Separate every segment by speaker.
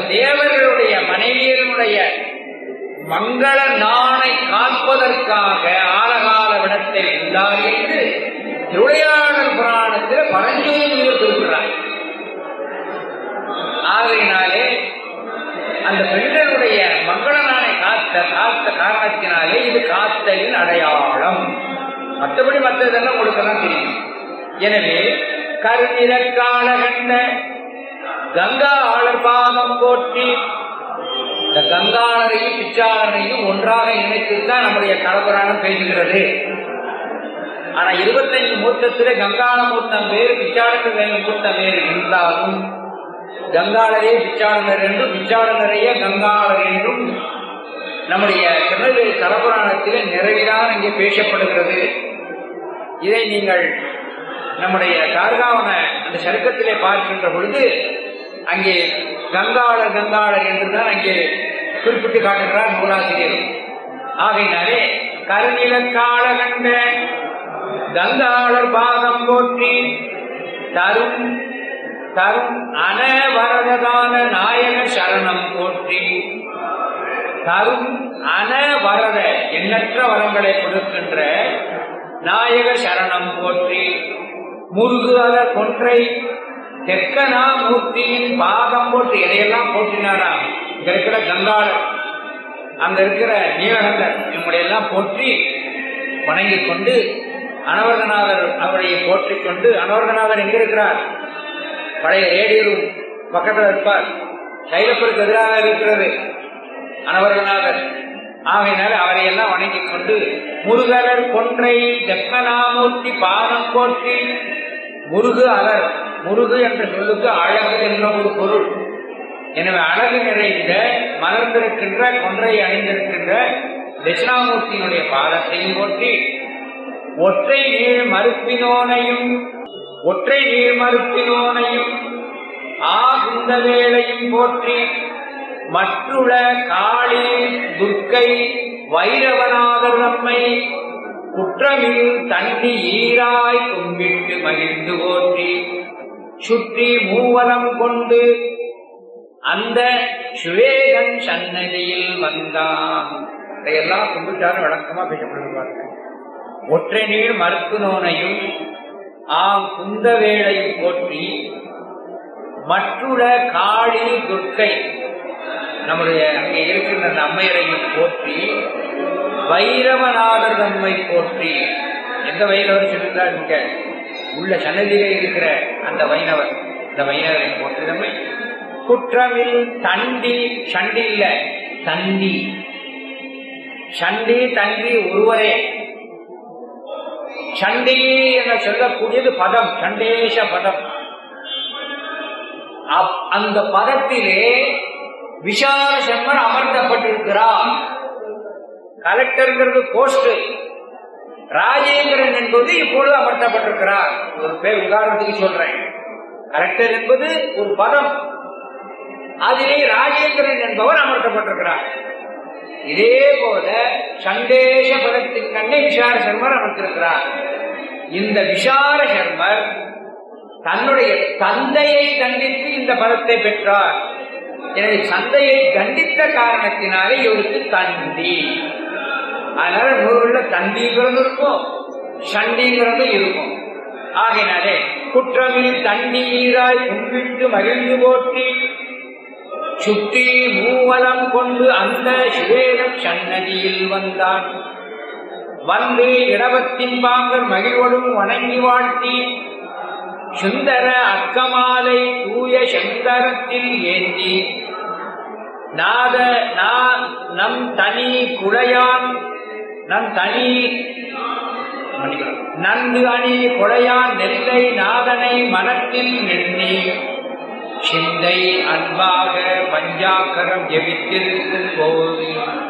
Speaker 1: தேவர்களுடைய மனைவியருடைய மங்கள நாணை காப்பதற்காக ஆலகால விடத்தை உள்ளார் என்று திருவிளையாடல் புராணத்தில் பரஞ்சோதியில் குறிப்பிடுறார் ஆகையினாலே அந்த பெண்களுடைய மங்கள நாணை காத்த காத்த காரணத்தினாலே இது காத்தலின் அடையாளம் மற்றபடி மற்றதெல்லாம் உங்களுக்கு எல்லாம் தெரியும் எனவே கருநிறக்கால கண்ட கங்கா ஆளர் பாதம் போற்றி இந்த கங்காளரையும் பிச்சாளரையும் ஒன்றாக இணைத்துத்தான் நம்முடைய கலபுராணம் பேசுகிறது ஆனா இருபத்தஞ்சு மூர்த்தத்துல கங்காள மூர்த்தம் வேறு பிச்சாளத்து வேறு மூர்த்தம் வேறு இருந்தாலும் கங்காளரே பிச்சாளனர் என்றும் பிச்சாளனரையே கங்காளர் என்றும் நம்முடைய திருநெல்வேலி தலபுராணத்திலே நிறைவிதான் இங்கே பேசப்படுகிறது இதை நீங்கள் நம்முடைய கார்காவன அந்த சருக்கத்திலே பார்க்கின்ற பொழுது அங்கே கங்காளர் கங்காளர் என்றுதான் அங்கே குறிப்பிட்டு காட்டுகிறார் நூலாசிரியர் ஆகையினாலே கருநிலக்கால கண்ட கங்காளர் பாதம் போற்றி தரும் தரும் அனவரதான நாயக சரணம் போற்றி தரும் அனவரத எண்ணற்ற வரங்களை கொடுக்கின்ற நாயக சரணம் போற்றி முருகு அத கொன்றை தெற்கனா மூர்த்தியின் பாதம் போட்டு எதையெல்லாம் போற்றினாரா இங்க இருக்கிற கங்காளர் அங்க இருக்கிற நீலகண்டர் இவங்களை எல்லாம் போற்றி வணங்கிக் கொண்டு அனவர்தநாதர் அவரை போற்றிக் கொண்டு அனவர்தநாதர் எங்க இருக்கிறார் பழைய ரேடியோரும் பக்கத்தில் இருப்பார் சைலப்பருக்கு எதிராக இருக்கிறது அனவர்தநாதர் ஆகையினால அவரை எல்லாம் வணங்கிக் கொண்டு முருகலர் கொன்றை தெப்பனாமூர்த்தி பாதம் போற்றி முருகு அலர் முருகு என்ற சொல்லுக்கு அழகு என்ற ஒரு பொருள் எனவே அழகு நிறைந்த மலர்ந்திருக்கின்ற கொன்றை அணிந்திருக்கின்ற தட்சிணாமூர்த்தியினுடைய பாதத்தையும் போற்றி ஒற்றை நீள் மறுப்பினோனையும் ஒற்றை நீள் மறுப்பினோனையும் ஆகுந்த வேளையும் போற்றி மற்றுள காளி துர்க்கை வைரவநாதர் நம்மை குற்றமில் தண்ணி ஈராய் கும்பிட்டு மகிழ்ந்து போற்றி சுற்றி மூவலம் கொண்டு அந்த சுவேகன் சன்னதியில் வந்தான் இதையெல்லாம் கும்பிட்டாலும் விளக்கமா பேசப்படுவாங்க ஒற்றை நீர் மறுப்பு நோனையும் ஆம் குந்தவேளையும் போற்றி மற்றுள்ள காளி துர்க்கை நம்முடைய அங்கே இருக்கின்ற அந்த அம்மையரையும் போற்றி வைரவநாதர் தம்மை போற்றி எந்த வைரவர் சொல்லுகிறார் இங்க உள்ள சன்னதியிலே இருக்கிற அந்த வைணவர் இந்த வைணவரை போற்றி தம்மை குற்றமில் தண்டி சண்டி இல்ல தண்டி சண்டி தண்டி ஒருவரே சண்டி என சொல்லக்கூடியது பதம் சண்டேஷ பதம் அப்- அந்த பதத்திலே விஷால செம்மர் அமர்த்தப்பட்டிருக்கிறார் கலெக்டர்ங்கிறது போஸ்ட் ராஜேந்திரன் என்பது இப்பொழுது அமர்த்தப்பட்டிருக்கிறார் ஒரு பேர் உதாரணத்துக்கு சொல்றேன் கலெக்டர் என்பது ஒரு பதம் அதிலே ராஜேந்திரன் என்பவர் அமர்த்தப்பட்டிருக்கிறார் இதே போல சண்டேஷ பதத்தின் கண்ணே விஷால சர்மர் அமர்த்திருக்கிறார் இந்த விஷால சர்மர் தன்னுடைய தந்தையை தண்டித்து இந்த பதத்தை பெற்றார் எனவே தந்தையை தண்டித்த காரணத்தினாலே இவருக்கு தண்டி அதனால நூறுல தண்டிங்கிறது இருக்கும் சண்டிங்கிறது இருக்கும் ஆகையினாலே குற்றமில் தண்ணீராய் கும்பிட்டு மகிழ்ந்து போற்றி சுற்றி மூவலம் கொண்டு அந்த சுவேத சன்னதியில் வந்தான் வந்து இடவத்தின் பாங்கர் மகிழ்வடும் வணங்கி வாழ்த்தி சுந்தர அக்கமாலை தூய சந்தரத்தில் ஏந்தி நாத நா- நம் தனி குழையான் நம் தனி மன்னிக்கணும். நன்கு அணி குழையான் நெல்லை நாதனை மனத்தில் எண்ணி சிந்தை அன்பாக பஞ்சாக்கரம் ஜெபித்திருக்கும் போது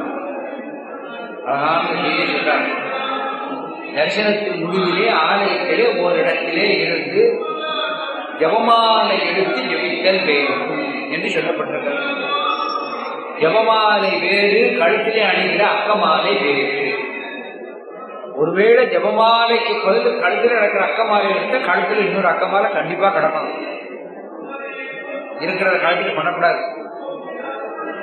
Speaker 1: அழகான செய்தி சொல்றார். தரிசனத்தின் முடிவிலே ஆலயத்திலே ஓரிடத்திலே இருந்து ஜபமாலை எடுத்து ஜெபித்தல் வேண்டும் என்று சொல்லப்பட்டிருக்கிறது ஜபமாலை வேறு கழுத்திலே அணிகிற அக்கமாலை வேறு ஒருவேளை ஜபமாலைக்கு பதில் கழுத்தில் நடக்கிற அக்கமாலை இருந்தா கழுத்தில் இன்னொரு அக்கமாலை கண்டிப்பா கிடக்கணும் இருக்கிறத கழுத்தில் பண்ணக்கூடாது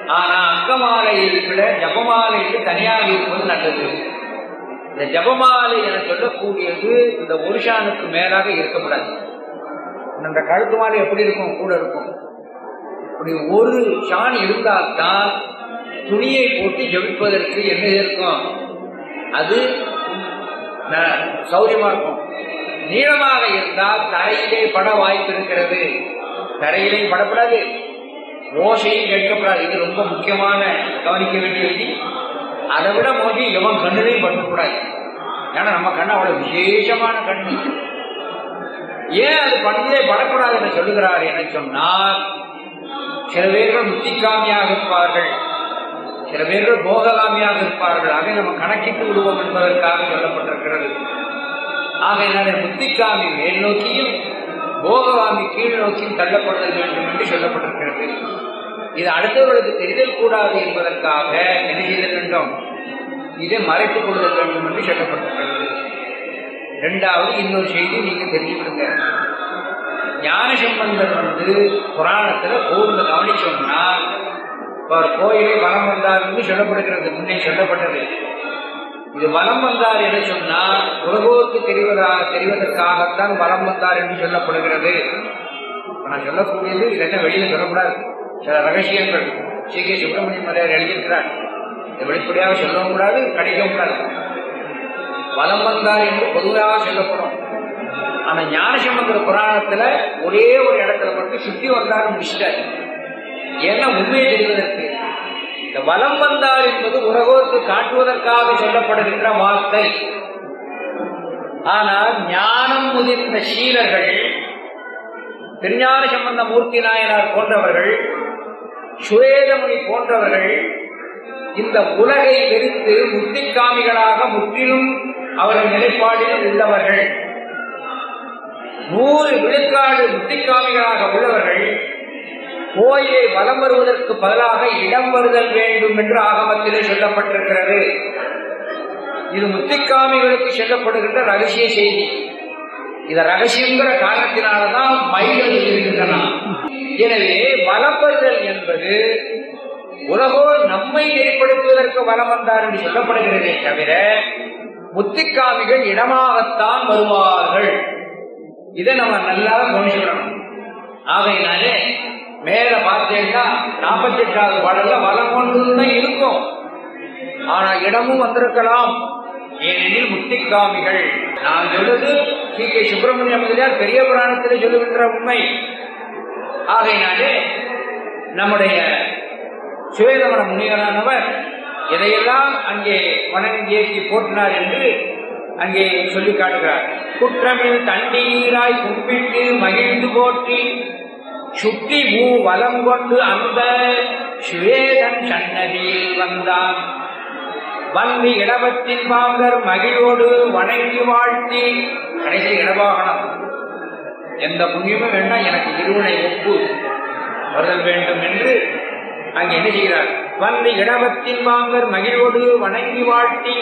Speaker 1: ஆனா அக்கமாலையை விட ஜபமாலைக்கு தனியாக இருப்பது நல்லது இந்த ஜபமாலை என சொல்லக்கூடியது இந்த ஒரு ஷானுக்கு மேலாக இருக்கக்கூடாது அந்த கழுத்து மாலை எப்படி இருக்கும் கூட இருக்கும் அப்படி ஒரு ஷான் இருந்தால்தான் துணியை போட்டு ஜபிப்பதற்கு என்ன இருக்கும் அது ந- சௌரியமா இருக்கும் நீளமாக இருந்தால் தரையிலே பட வாய்ப்பு இருக்கிறது தரையிலே படப்படாது ஓசையும் கேட்கப்படாது இது ரொம்ப முக்கியமான கவனிக்க வேண்டிய விதி அதை விட மோதி எவன் கண்ணிலையும் படக்கூடாது ஏன்னா நம்ம கண்ணு அவ்வளவு விசேஷமான கண்ணு ஏன் அது கண்ணிலே படக்கூடாது என்று சொல்லுகிறார் என சொன்னால் சில பேர்கள் முத்திக்காமியாக இருப்பார்கள் சில பேர்கள் போகலாமியாக இருப்பார்கள் அதை நம்ம கணக்கிட்டு விடுவோம் என்பதற்காக சொல்லப்பட்டிருக்கிறது ஆகையினால முத்திக்காமி மேல் நோக்கியும் போகவாமி கீழ் நோக்கியும் தள்ளப்படுதல் வேண்டும் என்று சொல்லப்பட்டிருக்கிறது இது அடுத்தவர்களுக்கு தெரிதல் கூடாது என்பதற்காக என்ன செய்த வேண்டும் இதை மறைத்துக் கொள்ளுதல் வேண்டும் என்று சொல்லப்பட்டிருக்கிறது இரண்டாவது இன்னொரு செய்தி நீங்க தெரிஞ்சுக்கிடுங்க ஞான சம்பந்தர் வந்து புராணத்துல கூர்ந்து கவனிச்சோம்னா அவர் கோயிலை வலம் வந்தார் என்று சொல்லப்படுகிறது முன்னே சொல்லப்பட்டது இது வலம் வந்தார் என்று சொன்னால் உலகோருக்கு தெரிவதாக தெரிவதற்காகத்தான் வலம் வந்தார் என்று சொல்லப்படுகிறது இப்ப நான் சொல்லக்கூடியது இதெல்லாம் வெளியில சொல்லக்கூடாது சில ரகசியங்கள் சி கே சுப்பிரமணியம் மலையார் எழுதியிருக்கிறார் இதை வெளிப்படையாக சொல்லவும் கூடாது கிடைக்கவும் கூடாது வலம் வந்தார் என்று பொதுவாக சொல்லப்படும் ஆனா ஞானசம்பந்தர புராணத்துல ஒரே ஒரு இடத்துல மட்டும் சுத்தி வந்தார் முடிச்சிட்டார் ஏன்னா உண்மையை தெரிவதற்கு இந்த வலம் வந்தார் என்பது உலகோருக்கு காட்டுவதற்காக சொல்லப்படுகின்ற வார்த்தை ஆனால் ஞானம் முதிர்ந்த சீலர்கள் திருஞான சம்பந்த மூர்த்தி நாயனார் போன்றவர்கள் சுவேதமுனி போன்றவர்கள் இந்த உலகை வெறுத்து முத்திக்காமிகளாக முற்றிலும் அவர்கள் நிலைப்பாடில் உள்ளவர்கள் நூறு விழுக்காடு முத்திக்காமிகளாக உள்ளவர்கள் கோயிலை வலம் வருவதற்கு பதிலாக இடம் வருதல் வேண்டும் என்று ஆகமத்திலே சொல்லப்பட்டிருக்கிறது இது முத்திக்காமிகளுக்கு சொல்லப்படுகின்ற ரகசிய செய்தி இத ரகசியங்கிற காரணத்தினாலதான் மயில்கள் இருக்கின்றன எனவே வலம் வருதல் என்பது உலகோர் நம்மை ஏற்படுத்துவதற்கு வலம் வந்தார் என்று சொல்லப்படுகிறதே தவிர முத்திக்காமிகள் இடமாகத்தான் வருவார்கள் இதை நம்ம நல்லா கவனிச்சுக்கணும் ஆகையினாலே மேல பார்த்தீங்கன்னா நாற்பத்தி எட்டாவது பாடல்ல வலம் கொண்டு இருக்கும் ஆனா இடமும் வந்திருக்கலாம் ஏனெனில் முத்திக்காமிகள் நான் சொல்வது சி கே சுப்பிரமணிய முதலியார் பெரிய புராணத்தில் சொல்லுகின்ற உண்மை ஆகையினாலே நம்முடைய சுவேதமன முனிவரானவர் எதையெல்லாம் அங்கே வணங்கேற்றி போற்றினார் என்று அங்கே சொல்லி காட்டுகிறார் குற்றமில் தண்ணீராய் கும்பிட்டு மகிழ்ந்து போற்றி சுற்றி மூ வலம் கொண்டு அந்த சுவேதன் சன்னதியில் வந்தான் வந்து இடபத்தின் பாங்கர் மகிழோடு வணங்கி வாழ்த்தி கடைசி இடவாகனம் எந்த புண்ணியமும் வேண்டாம் எனக்கு இருவனை ஒப்பு வருதல் வேண்டும் என்று அங்கே என்ன செய்கிறார் வந்து இடபத்தின் பாங்கர் மகிழோடு வணங்கி வாழ்த்தி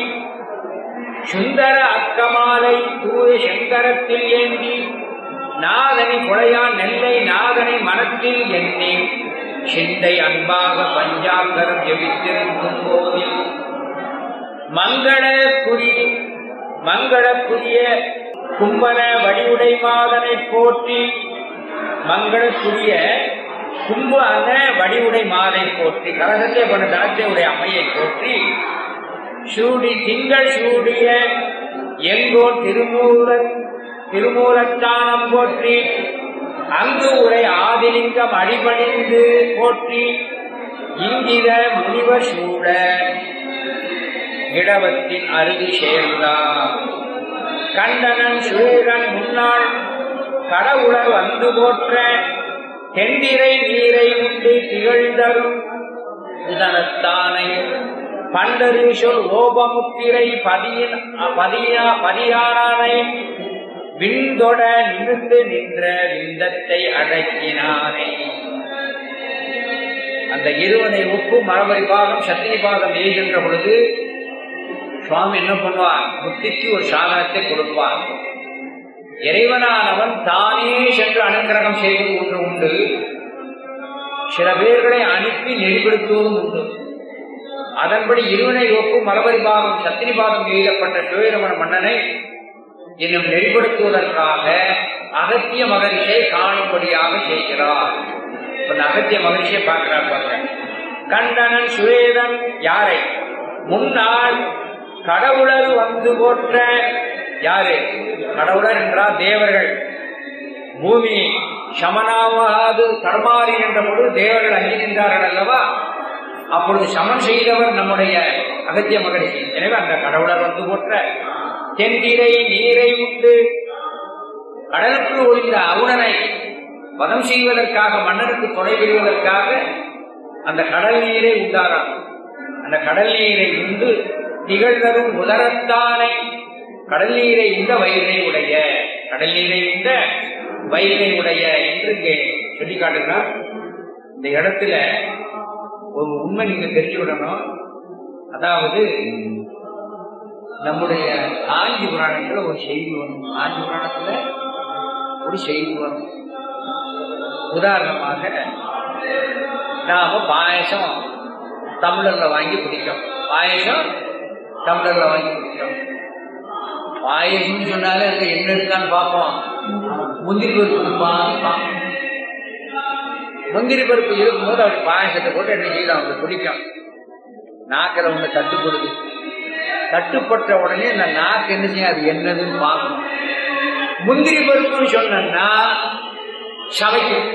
Speaker 1: சுந்தர அக்கமாலை தூய செங்கரத்தில் ஏந்தி நாதனை கொலையான் நெல்லை நாதனை மனத்தில் எண்ணி சிந்தை அன்பாக பஞ்சாங்கரம் ஜெபித்திருக்கும் போதில் மங்கள குறி மங்களக்குரிய கும்பன வடிவுடை மாதனை போற்றி மங்களக்குரிய கும்பு அன வடிவுடை மாதை போற்றி கரகத்தை பண்ண தனத்தை உடைய அம்மையை போற்றி சூடி திங்கள் சூடிய எங்கோ திருமூல திருமூலத்தானம் போற்றி அங்கு உரை ஆதிலிங்கம் அடிபணிந்து போற்றி இங்கித முனிவர் சூழ இடவத்தின் அருகு சேர்ந்தார் கண்டனன் சுழன் முன்னாள் கடவுளர் வந்து போற்ற தெண்டிரை நீரை உண்டு திகழ்ந்தரும் உதனத்தானை பண்டரு சொல் ஓபமுத்திரை பதியின் பதியா பதியானானை விண்தொட நிமிர்ந்து நின்ற விந்தத்தை அடக்கினானே அந்த இருவனை ஒப்பு மரபரி பாகம் சத்திரி பாகம் ஏகின்ற பொழுது சுவாமி என்ன பண்ணுவார் புத்திக்கு ஒரு சாதனத்தை கொடுப்பார் இறைவனானவன் தானே சென்று அனுக்கிரகம் செய்வது ஒன்று உண்டு சில பேர்களை அனுப்பி நெறிப்படுத்துவதும் உண்டு அதன்படி இருவினை ஒப்பு மரபரி பாகம் சத்திரி பாகம் எழுதப்பட்ட சிவரமண மன்னனை இன்னும் நெறிப்படுத்துவதற்காக அகத்திய மகரிஷை காணும்படியாக செய்கிறார் இப்ப இந்த அகத்திய மகரிஷியை பார்க்கிறார் பாருங்க கண்டனன் சுவேதன் யாரை முன்னாள் கடவுளர் வந்து போற்ற யாரு கடவுளர் என்றால் தேவர்கள் பூமி சமனாவாது தர்மாரி என்ற பொழுது தேவர்கள் அங்கி நின்றார்கள் அல்லவா அப்பொழுது சமன் செய்தவர் நம்முடைய அகத்திய மகரிஷி எனவே அந்த கடவுளர் வந்து போற்ற தென்திரை நீரை உண்டு கடலுக்குள் ஒளிந்த அவுணனை வதம் செய்வதற்காக மன்னனுக்கு துணை பெறுவதற்காக அந்த கடல் நீரை உண்டாராம் அந்த கடல் நீரை உண்டு திகழ்தரும் உதரத்தானை கடல் நீரை உண்ட வயிறை உடைய கடல் நீரை உண்ட வயிறை உடைய என்று இங்கே சொல்லி காட்டுகிறார் இந்த இடத்துல ஒரு உண்மை நீங்க தெரிஞ்சுவிடணும் அதாவது நம்முடைய காஞ்சி புராணத்துல ஒரு செய்தி வரும் காஞ்சி புராணத்துல ஒரு செய்தி வரும் உதாரணமாக நாம பாயசம் தமிழர்ல வாங்கி குடிக்கும் பாயசம் தமிழர்ல வாங்கி குடிக்கும் பாயசம்னு சொன்னாலே அதுல என்ன இருக்கான்னு பார்ப்போம் முந்திரி பருப்பு இருப்பான்னு பார்ப்போம் முந்திரி பருப்பு இருக்கும்போது அவர் பாயசத்தை போட்டு என்ன செய்யலாம் அவங்க குடிக்கும் நாக்கில் ஒண்ணு தட்டுப்படுது தட்டுப்பட்ட உடனே இந்த நாக்கு என்ன செய்யும் அது என்னதுன்னு பார்க்கணும் முந்திரி பருப்புன்னு சொன்னா சமைக்கும்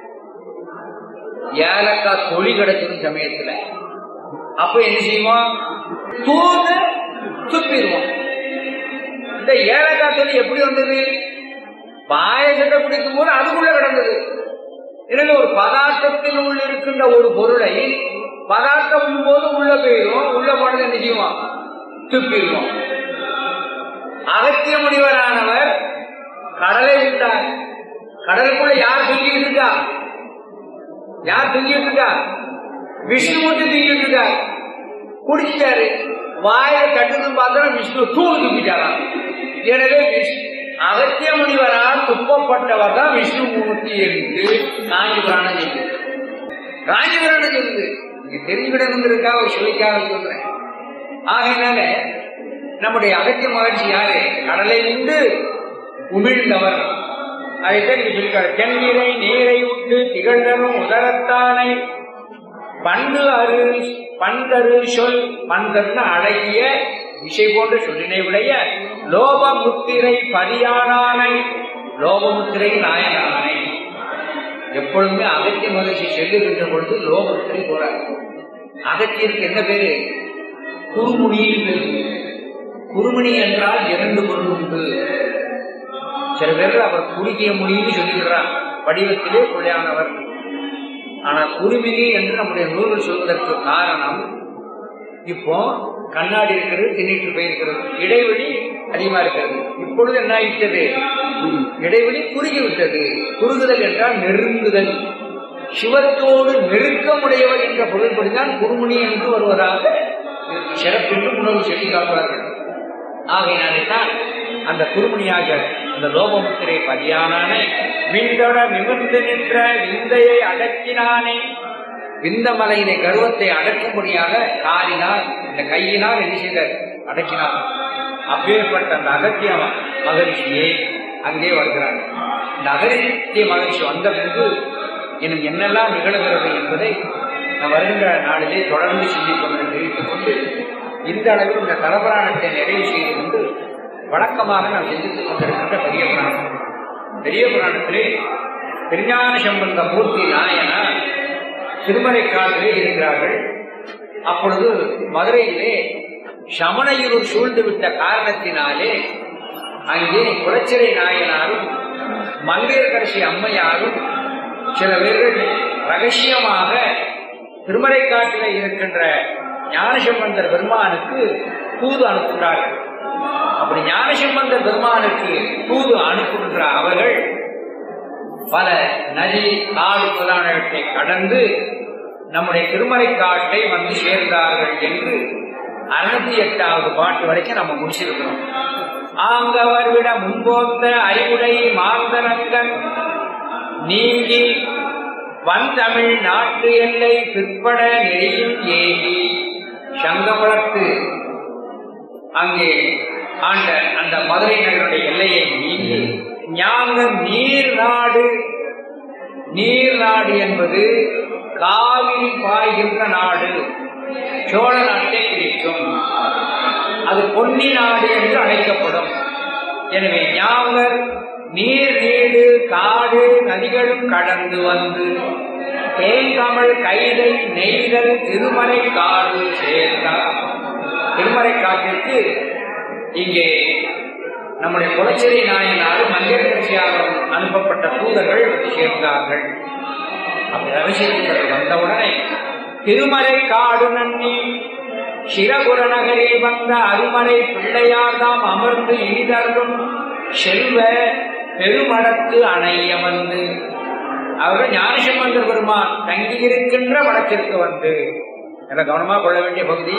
Speaker 1: ஏலக்காய் தொழி கிடைக்கும் சமயத்துல அப்ப என்ன செய்வோம் தூது துப்பிடுவோம் இந்த ஏலக்காய் தொழி எப்படி வந்தது பாயசத்தை குடிக்கும் போது அதுக்குள்ள கிடந்தது எனவே ஒரு பதார்த்தத்தின் உள்ள இருக்கின்ற ஒரு பொருளை பதார்த்தம் போது உள்ள போயிடும் உள்ள போனது என்ன செய்வோம் துப்பிடுவோம் அகத்திய முனிவரானவர் கடலை விட்டார் கடலுக்குள்ள யார் தூங்கிட்டு இருக்கா யார் தூங்கிட்டு இருக்கா விஷ்ணு மட்டும் தூங்கிட்டு இருக்கார் குடிச்சிட்டாரு வாயை தட்டுன்னு பார்த்தா விஷ்ணு தூணு துப்பிட்டாராம் எனவே விஷ்ணு அகத்திய முனிவரால் துப்பப்பட்டவர் தான் விஷ்ணுமூர்த்தி என்று காஞ்சி புராணம் சொல்லுது காஞ்சி புராணம் சொல்லுது நீங்க தெரிஞ்சுக்கிடணுங்கிறதுக்காக ஒரு சுவைக்காக சொல்றேன் ஆகையினால நம்முடைய அகத்திய மகிழ்ச்சி யாரு கடலை உண்டு உமிழ்ந்தவர் அதைத்தான் நீங்க சொல்லிருக்காரு தென்னிரை நீரை உண்டு திகழ்ந்தரும் உதரத்தானை பண்டு அரு பண்டரு சொல் பண்டர்னு அழகிய இசை போன்ற சொல்லினை உடைய லோபமுத்திரை பரியானானை லோபமுத்திரை நாயனானை எப்பொழுதுமே அகத்திய மகிழ்ச்சி செல்லுகின்ற பொழுது லோபமுத்திரை போறார் அகத்தியருக்கு என்ன பேரு குறுமுனியின் பேரு குறுமணி என்றால் இரண்டு பொருள் உண்டு சில பேர் அவர் குறுகிய மொழின்னு சொல்லிவிடுறார் வடிவத்திலே கொள்ளையானவர் ஆனா குருமினி என்று நம்முடைய நூல்கள் சொல்வதற்கு காரணம் இப்போ கண்ணாடி இருக்கிறது தின்னிட்டு போயிருக்கிறது இடைவெளி அதிகமா இருக்கிறது இப்பொழுது என்ன ஆயிட்டது இடைவெளி குறுகி விட்டது குறுகுதல் என்றால் நெருங்குதல் சிவத்தோடு நெருக்கமுடையவர் என்ற பொருள்படிதான் குருமணி என்று வருவதாக சிறப்பென்று உணவு சொல்லி காட்டுவார்கள் ஆகையினாலே தான் அந்த குருமணியாக அந்த லோபமுத்திரை பதியானானே விண்டொட நிமிர்ந்து நின்ற விந்தையை அடக்கினானே விந்த மலையினை கருவத்தை அடக்கும்படியாக காலினால் இந்த கையினால் என்ன செய்த அடக்கினார் அப்பேற்பட்ட அந்த அகத்திய மகரிஷியே அங்கே வருகிறார் இந்த அகத்திய மகரிஷி வந்த பிறகு இன்னும் என்னெல்லாம் நிகழ்கிறது என்பதை நான் வருகின்ற நாளிலே தொடர்ந்து சிந்திப்போம் என்று தெரிவித்துக் கொண்டு இந்த அளவில் இந்த தலபுராணத்தை நிறைவு செய்து கொண்டு வழக்கமாக நாம் சிந்தித்துக் கொண்டிருக்கின்ற பெரிய புராணம் பெரிய புராணத்திலே திருஞான சம்பந்த மூர்த்தி நாயனார் திருமலை காட்டிலே இருக்கிறார்கள் அப்பொழுது மதுரையிலே சமணயிருள் சூழ்ந்து விட்ட காரணத்தினாலே அங்கே குலச்சிறை நாயனாரும் மங்கையர்கரசி அம்மையாரும் சில பேர்கள் ரகசியமாக திருமலைக்காட்டிலே இருக்கின்ற ஞானசம்பந்தர் பெருமானுக்கு தூது அனுப்புகிறார்கள் அப்படி ஞானசம்பந்தர் பெருமானுக்கு தூது அனுப்புகின்ற அவர்கள் பல நதி காடு முதலானவற்றை கடந்து நம்முடைய திருமலை காட்டை வந்து சேர்ந்தார்கள் என்று அறுநூத்தி எட்டாவது பாட்டு வரைக்கும் நம்ம முடிச்சிருக்கிறோம் ஆங்கவர் விட முன்போத்த அறிவுடை மாந்தனங்கன் நீங்கி வந்தமிழ் நாட்டு எல்லை பிற்பட நெறியில் ஏகி சங்கமலத்து அங்கே ஆண்ட அந்த மதுரை நகருடைய எல்லையை நீங்கி ஞாங்க நீர் நாடு நீர் நாடு என்பது காவிரி பாய்கின்ற நாடு சோழ நாட்டை குறிக்கும் அது பொன்னி நாடு என்று அழைக்கப்படும் எனவே ஞாபகர் நீர் நீடு காடு நதிகளும் கடந்து வந்து தேங்கமல் கைதை நெய்தல் திருமலை காடு சேர்ந்தார் திருமலை காட்டிற்கு இங்கே நம்முடைய குலச்சிறை நாயனார் மந்திரகட்சியாக அனுப்பப்பட்ட தூதர்கள் வந்து சேர்ந்தார்கள் அப்படி ரகசியத்தில் வந்தவுடனே திருமலை காடு நன்னி சிரபுர நகரில் வந்த அருமறை பிள்ளையார்தாம் அமர்ந்து இனிதரும் செல்வ பெருமடத்து அணைய வந்து அவர்கள் ஞானசம்பந்தர் பெருமான் தங்கியிருக்கின்ற மடத்திற்கு வந்து என கவனமா கொள்ள வேண்டிய பகுதி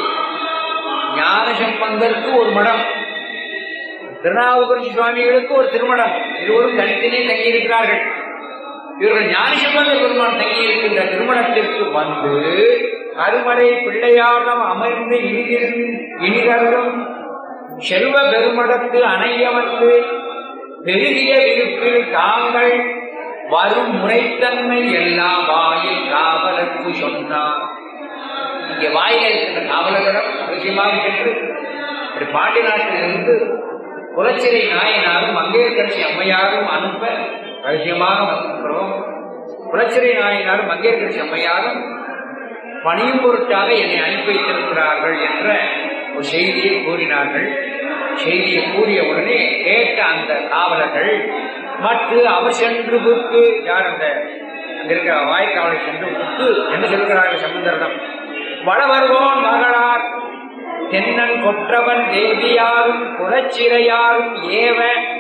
Speaker 1: ஞானசம்பந்தருக்கு ஒரு மடம் திருநாவுக்கரசு சுவாமிகளுக்கு ஒரு திருமணம் இருவரும் தனித்தனியே தங்கியிருக்கிறார்கள் இவர்கள் ஞானசம்பந்தர் பெருமான் தங்கியிருக்கின்ற திருமணத்திற்கு வந்து அருமறை பிள்ளையாரம் அமர்ந்து இனிதில் இனிதரும் செல்வ பெருமடத்து அணைய வந்து பெருகிய விருப்பில் தாங்கள் வரும் முறைத்தன்மை எல்லாம் வாயில் காவலருக்கு சொன்னார் இங்கே வாயில இருக்கின்ற காவலர்களிடம் அவசியமாக சென்று இப்படி பாண்டி நாட்டிலிருந்து குலச்சிறை நாயனாரும் மங்கையர்கரசி அம்மையாரும் அனுப்ப ரகசியமாக வந்திருக்கிறோம் குலச்சிறை நாயனாரும் மங்கையர்கரசி அம்மையாரும் பணியும் பொருட்டாக என்னை அனுப்பி வைத்திருக்கிறார்கள் என்ற ஒரு செய்தியை கூறினார்கள் செய்தியை கூறிய உடனே கேட்ட அந்த காவலர்கள் மற்ற அவர் சென்று புக்கு யார் அந்த அங்க இருக்கிற வாய்க்காவலை சென்று புக்கு என்ன சொல்கிறார்கள் சம்பந்தரிடம் வளவர்வோன் மகளார் தென்னன் கொற்றவன் தேவியாரும் குலச்சிறையாரும் ஏவ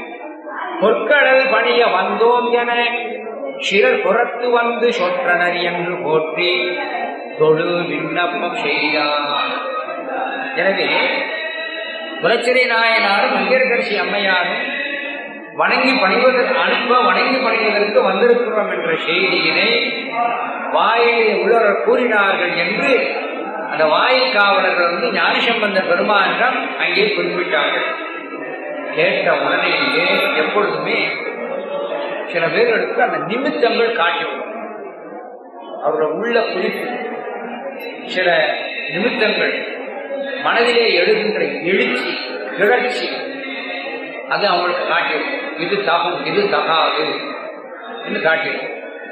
Speaker 1: பொற்கடல் பணிய வந்தோம் என சிறர் புறத்து வந்து சொற்றனர் என்று போற்றி தொழு விண்ணப்பம் செய்தார் எனவே குலச்சிறை நாயனாரும் மங்கையர்கரசி அம்மையாரும் வணங்கி பணிவதற்கு அனுப்ப வணங்கி பணிவதற்கு வந்திருக்கிறோம் என்ற செய்தியினை வாயிலே உள்ளவர் கூறினார்கள் என்று அந்த வாயில் காவலர்கள் வந்து ஞானசம்பந்த பெருமானிடம் அங்கே குறிப்பிட்டார்கள் கேட்ட உடனேயே எப்பொழுதுமே சில பேர்களுக்கு அந்த நிமித்தங்கள் காட்டிவிடும் அவர்கள் உள்ள குறிப்பு சில நிமித்தங்கள் மனதிலே எழுகின்ற எழுச்சி கிளர்ச்சி அது அவங்களுக்கு காட்டிடும் இது தகும் இது தகாது என்று காட்டிடும்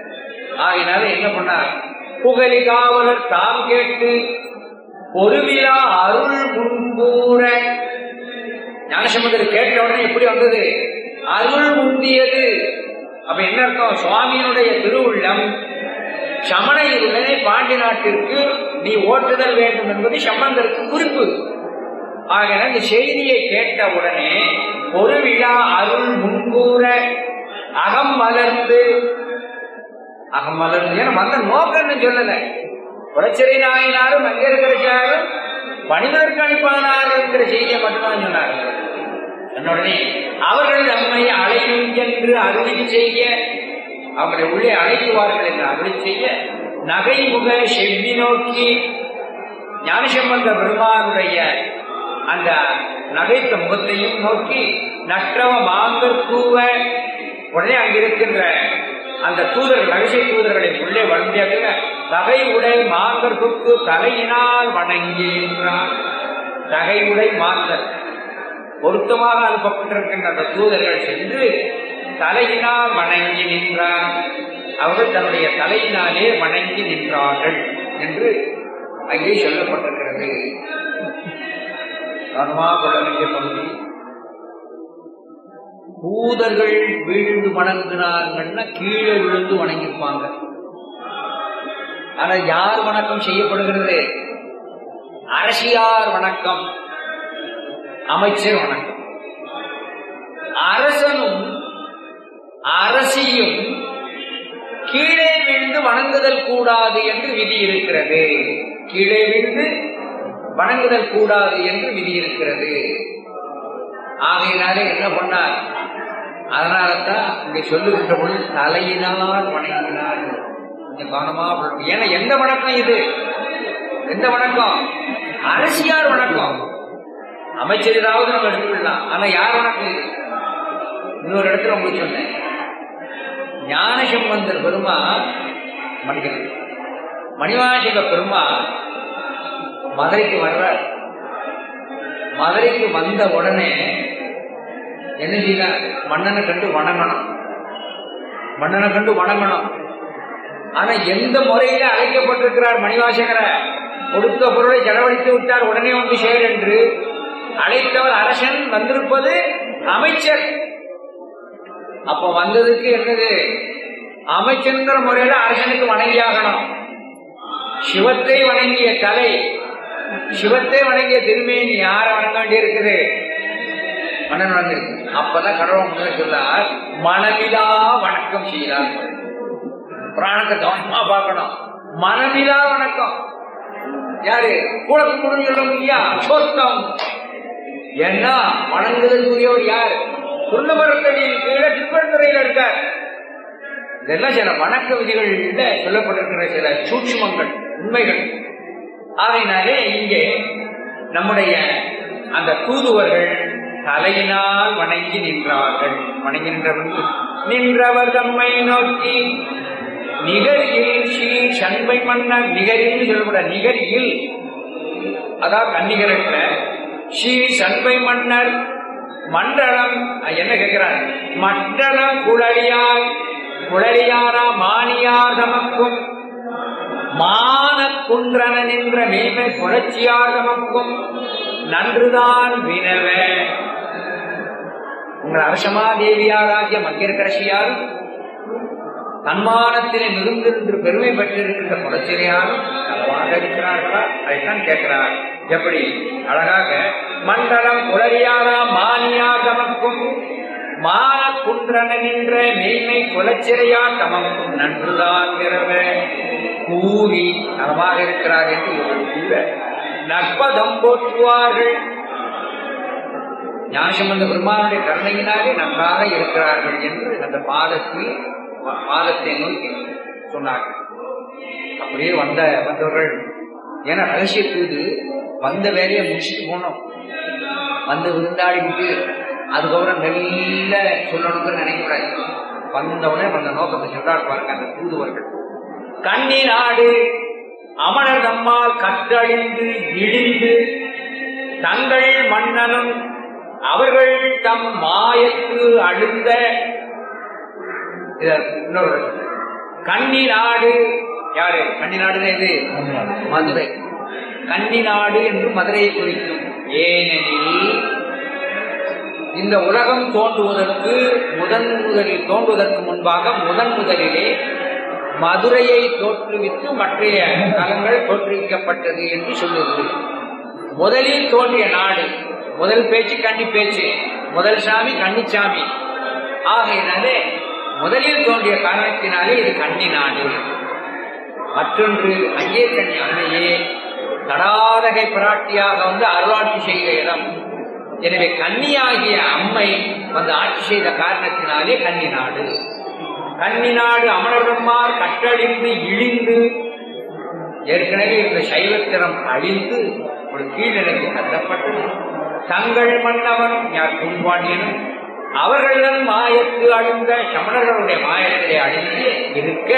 Speaker 1: ஆகினால என்ன பண்ணார் புகழி காவலர் தாம் கேட்டு பொறுவிழா அருள் முன்பூர ஞானசம்பந்தர் கேட்ட உடனே எப்படி வந்தது அருள் முந்தியது அப்ப என்ன அர்த்தம் சுவாமியினுடைய திருவுள்ளம் சமண உடனே பாண்டி நாட்டிற்கு நீ ஓட்டுதல் வேண்டும் என்பது சம்பந்தருக்கு குறிப்பு ஆகின இந்த செய்தியை கேட்ட உடனே ஒரு விழா அருள் முன்கூற அகம் மலர்ந்து அகம் மலர்ந்து ஏன்னா வந்த நோக்கம்னு சொல்லல புரட்சரி நாயினாரும் மங்கையர்கரசாரும் பணிதற்கு அனுப்பானார் என்கிற செய்தியை மட்டும்தான் சொன்னார் உடனே அவர்கள் நம்மை அழையும் என்று அருளி செய்ய அவர்களை உள்ளே அழைக்குவார்கள் என்று அருளி செய்ய நகைமுக செவ்வி நோக்கி ஞானசம்பந்த பெருமானுடைய அந்த நகைத்த முகத்தையும் நோக்கி நற்றவ மாங்கர் கூவ உடனே அங்கிருக்கின்ற அந்த தூதர்கள் ரகசிய தூதர்களை உள்ளே வந்தியாக நகை உடை மாந்தர்க்கு தலையினால் வணங்கி நின்றார் நகை உடை மாந்தர் பொருத்தமாக அனுப்பப்பட்டிருக்கின்ற அந்த தூதர்கள் சென்று தலையினால் வணங்கி நின்றார் அவர்கள் தன்னுடைய தலையினாலே வணங்கி நின்றார்கள் என்று அங்கே சொல்லப்பட்டிருக்கிறது கர்மா கொள்ள வேண்டிய பகுதி பூதர்கள் வீழ்ந்து வணங்கினார்கள்னா கீழே விழுந்து வணங்கியிருப்பாங்க ஆனா யார் வணக்கம் செய்யப்படுகிறது அரசியார் வணக்கம் அமைச்சர் வணக்கம் அரசனும் அரசியும் கீழே விழுந்து வணங்குதல் கூடாது என்று விதி இருக்கிறது கீழே விழுந்து வணங்குதல் கூடாது என்று விதி இருக்கிறது ஆகையினாலே என்ன பண்ணார் அதனால தான் இங்கே சொல்லுகின்ற பொழுது தலையினால் வணங்கினார் கொஞ்சம் கவனமா சொல்லணும். ஏன்னா எந்த வணக்கம் இது எந்த வணக்கம் அரசியார் வணக்கம் அமைச்சர் ஏதாவது நம்ம எடுத்துக்கலாம் ஆனா யார் வணக்கம் இது இன்னொரு இடத்துல உங்களுக்கு சொன்னேன் ஞானசம்பந்தர் பெருமா மன்னிக்கணும் மணிவாசக பெருமா மதுரைக்கு வர்றார் மதுரைக்கு வந்த உடனே என்ன செய்யலாம் மன்னனை கண்டு வணங்கணும் மன்னனை கண்டு வணங்கணும் ஆனா எந்த முறையில அழைக்கப்பட்டிருக்கிறார் மணிவாசகரை கொடுத்த பொருளை செலவழித்து விட்டார் உடனே வந்து சேர் என்று அழைத்தவர் அரசன் வந்திருப்பது அமைச்சர் அப்ப வந்ததுக்கு என்னது அமைச்சர்ங்கிற முறையில அரசனுக்கு வணங்கியாகணும் சிவத்தை வணங்கிய கலை சிவத்தை வணங்கிய திருமேனி யார வணங்க வேண்டியிருக்குது மன்னன் வணங்கிருக்கு அப்பதான் கடவுள் முன்னாடி சொல்லார் மனமிலா வணக்கம் செய்கிறார் பிராணத்தை கவனமா பார்க்கணும் மனமிலா வணக்கம் யாரு கூட முடிஞ்ச சொல்ல முடியா சொத்தம் ஏன்னா வணங்குதலுக்குரியவர் யார் துண்ணமரத்தடியின் கீழே திருப்பரத்துறையில் இருக்கார் இதெல்லாம் சில வணக்க விதிகள்ல சொல்லப்பட்டிருக்கிற சில சூட்சுமங்கள் உண்மைகள் ஆகையினாலே இங்கே நம்முடைய அந்த தூதுவர்கள் தலையினால் வணங்கி நின்றார்கள் வணங்கி நின்றவர்கள் நின்றவர் தம்மை நோக்கி நிகரியில் ஸ்ரீ சண்பை மன்னர் நிகரில் சொல்லக்கூட நிகரியில் அதான் கன்னிகரட்ல ஸ்ரீ சண்பை மன்னர் மண்டலம் என்ன கேட்கிறார் மண்டலம் குழலியார் குழலியாரா மானியார் தமக்கும் மான குன்றன நின்ற மேன்மை புரட்சியார் தமக்கும் நன்றுதான் வினவ உங்கள் அரசமா தேவியாராகிய மங்கியர்கரசியாரும் தன்மானத்திலே மிகுந்திருந்து பெருமை பெற்றிருக்கின்ற புரட்சியாரும் நலமாக இருக்கிறார்களா அதைத்தான் கேட்கிறார் எப்படி அழகாக மண்டலம் குளறியாரா மானியா தமக்கும் மான குன்றன நின்ற மெய்மை குலச்சிறையா தமக்கும் நன்றுதான் பிறவ கூறி நலமாக இருக்கிறார் என்று இவர்கள் கூற நற்பதம் போற்றுவார்கள் ஞானசம்பந்த பெருமானுடைய கருணையினாலே நன்றாக இருக்கிறார்கள் என்று அந்த பாதத்தில் பாதத்தை நோக்கி சொன்னார்கள் அப்படியே வந்த வந்தவர்கள் ஏன்னா ரகசிய தூது வந்த வேலையை முடிச்சுட்டு போனோம் வந்து விருந்தாடிக்கிட்டு அதுக்கப்புறம் மெல்ல சொல்லணும்னு நினைக்கக்கூடாது வந்தவுடனே அந்த நோக்கத்தை சொல்றாரு பாருங்க அந்த தூதுவர்கள் கண்ணி நாடு அமரர் தம்மால் கற்றழிந்து இழிந்து தங்கள் மன்னனும் அவர்கள் தம் மாயத்து அழுந்த இத இன்னொரு இடத்துல. கன்னி நாடு யாரு கன்னி நாடுன்னு எது மதுரை கன்னி நாடு என்று மதுரையை குறிக்கும் ஏனெனில் இந்த உலகம் தோன்றுவதற்கு முதன் முதலில் தோன்றுவதற்கு முன்பாக முதன் முதலிலே மதுரையை தோற்றுவித்து மற்றைய தலங்கள் தோற்றுவிக்கப்பட்டது என்று சொல்லுகிறது முதலில் தோன்றிய நாடு முதல் பேச்சு கன்னி பேச்சு முதல் சாமி கன்னிச்சாமி ஆகையினாலே முதலில் தோன்றிய காரணத்தினாலே இது கன்னி நாடு மற்றொன்று அங்கே கண்ணி அன்னையே தடாதகை பிராட்டியாக வந்து அருளாட்சி செய்த இடம் எனவே கன்னியாகிய அம்மை வந்து ஆட்சி செய்த காரணத்தினாலே கன்னி நாடு கன்னி நாடு அமரபெருமார் கட்டழிந்து இழிந்து ஏற்கனவே இந்த சைவத்திரம் அழிந்து ஒரு கீழ்நிலைக்கு தள்ளப்பட்டது தங்கள் மன்னவன் யார் கும்பாண்டியனும் அவர்களுடன் மாயத்து அழிந்த சமணர்களுடைய மாயத்திலே அழிந்து இருக்க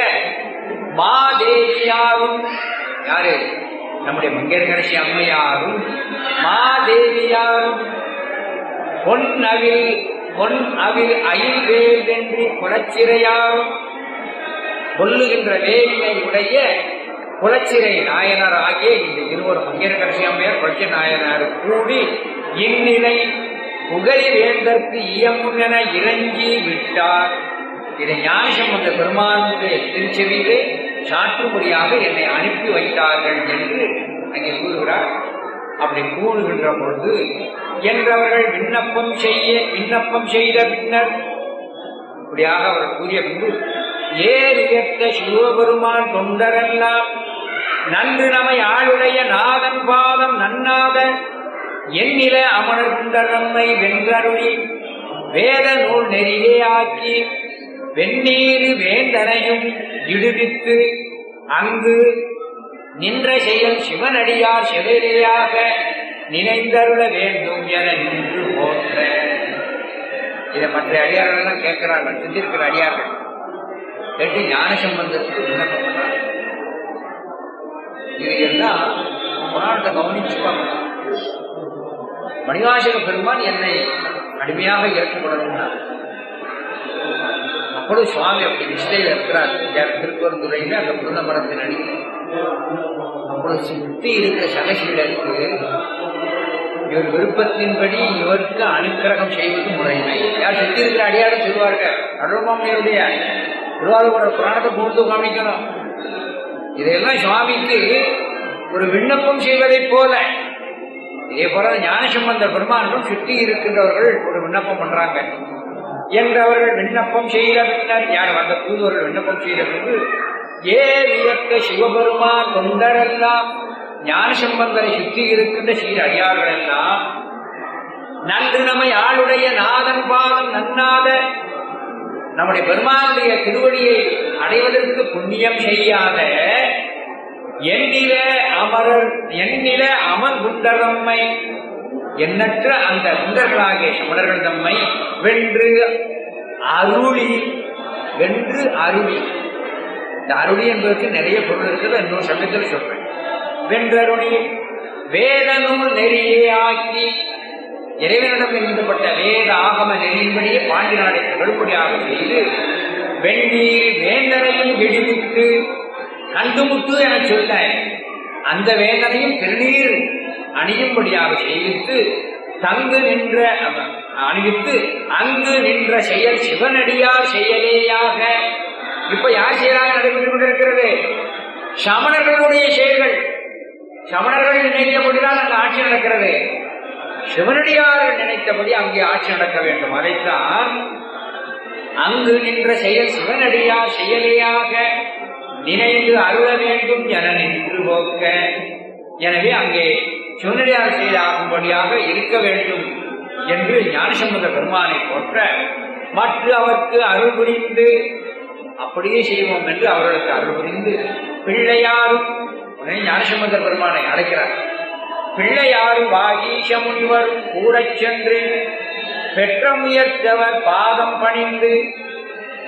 Speaker 1: மாதேவியாரும் யாரு நம்முடைய மங்கேற்கரசி அம்மையாரும் மாதேவியாரும் பொன் அவில் பொன் அவில் அயில் வேல் என்று குலச்சிறையாரும் கொல்லுகின்ற வேலினை உடைய குலச்சிறை நாயனார் ஆகிய இந்த இருவர் மங்கேற்கரசி அம்மையார் குலச்சி நாயனார் கூடி இந்நிலை புகழி வேந்தற்கு இயங்குமென இறங்கி விட்டார் இதை ஞானசம்பந்த பெருமானுடைய திருச்செவியிலே சாற்றுபடியாக என்னை அனுப்பி வைத்தார்கள் என்று அங்கே கூறுகிறார் அப்படி கூறுகின்ற பொழுது என்றவர்கள் விண்ணப்பம் செய்ய விண்ணப்பம் செய்த பின்னர் இப்படியாக அவர் கூறிய பின்பு ஏர் உயர்த்த சிவபெருமான் தொண்டரெல்லாம் நன்று நமை ஆளுடைய நாதன் பாதம் நன்னாத எண்ணில அமர்ந்த நம்மை வென்றருளி வேத நூல் நெறியே ஆக்கி வெந்நீரு வேந்தனையும் இடுவித்து அங்கு நின்ற செயல் சிவனடியார் செவிலியாக நினைந்தருள வேண்டும் என நின்று போற்ற இதை மற்ற அடியார்கள் எல்லாம் கேட்கிறார்கள் செஞ்சிருக்கிற அடியார்கள் கேட்டு ஞான சம்பந்தத்துக்கு விண்ணப்பம் பண்றாங்க இது எல்லாம் புராணத்தை கவனிச்சு பார்க்கணும் மணிவாசக பெருமான் என்னை அடிமையாக ஏற்றுக்கொள்ளணும்னா அப்பொழுது சுவாமி அப்படி நிஷ்டையில் இருக்கிறார் இங்க திருப்பரந்துறையில அந்த புருண மரத்தின் அடியில் அப்பொழுது சுத்தி இருக்கிற சகசீடருக்கு இவர் விருப்பத்தின்படி இவருக்கு அனுக்கிரகம் செய்வது முறைமை யார் சுத்தி இருக்கிற அடியாரும் சொல்லுவார்கள் அருள்மாமியருடைய திருவாரூர் புராணத்தை போட்டு காமிக்கணும் இதையெல்லாம் சுவாமிக்கு ஒரு விண்ணப்பம் செய்வதைப் போல இதே போல ஞானசம்பந்த பெருமானும் சுற்றி இருக்கின்றவர்கள் ஒரு விண்ணப்பம் பண்றாங்க என்றவர்கள் விண்ணப்பம் செய்த பின்னர் யார் அந்த தூதுவர்கள் விண்ணப்பம் செய்த பின்பு ஏ வியக்க சிவபெருமான் தொண்டரெல்லாம் ஞானசம்பந்தரை சுற்றி இருக்கின்ற சீர் அடியார்கள் எல்லாம் நன்று நம்மை ஆளுடைய நாதன் பாதம் நன்னாத நம்முடைய பெருமானுடைய திருவடியை அடைவதற்கு புண்ணியம் செய்யாத எண்ணில அமரர் எண்ணில அமர் குண்டரம்மை எண்ணற்ற அந்த குண்டர்களாகிய சமணர்கள் தம்மை வென்று அருளி வென்று அருளி இந்த அருளி என்பதற்கு நிறைய பொருள் இருக்குது இன்னொரு சமயத்தில் சொல்றேன் வென்றருளி வேத நூல் நெறியே ஆக்கி இறைவனிடம் எழுதப்பட்ட வேத ஆகம நெறியின்படியே பாண்டி நாடை திகழ்படியாக செய்து வெந்நீர் வேந்தரையும் விடுவித்து கண்டுமுட்டு என சொல்ல அந்த வேந்தனையும் திருநீர் அணியும்படியாக செய்வித்து தங்கு நின்ற அணிவித்து அங்கு நின்ற செயல் சிவனடியார் செயலேயாக இப்ப யார் செயலாக நடைபெற்றுக் கொண்டிருக்கிறது சமணர்களுடைய செயல்கள் சமணர்கள் நினைத்தபடிதான் அங்கு ஆட்சி நடக்கிறது சிவனடியார் நினைத்தபடி அங்கே ஆட்சி நடக்க வேண்டும் அதைத்தான் அங்கு நின்ற செயல் சிவனடியார் செயலேயாக நினைந்து அருள வேண்டும் என நின்று போக்க எனவே அங்கே சிவனடியார் செயலாகும்படியாக இருக்க வேண்டும் என்று ஞானசம்பந்த பெருமானை போற்ற மற்ற அவருக்கு அருள் புரிந்து அப்படியே செய்வோம் என்று அவர்களுக்கு அருள் புரிந்து பிள்ளையாரும் உடனே ஞானசம்பந்த பெருமானை அழைக்கிறார் பிள்ளையாரும் வாகீஷ முனிவரும் கூடச் சென்று பெற்ற முயற்றவர் பாதம் பணிந்து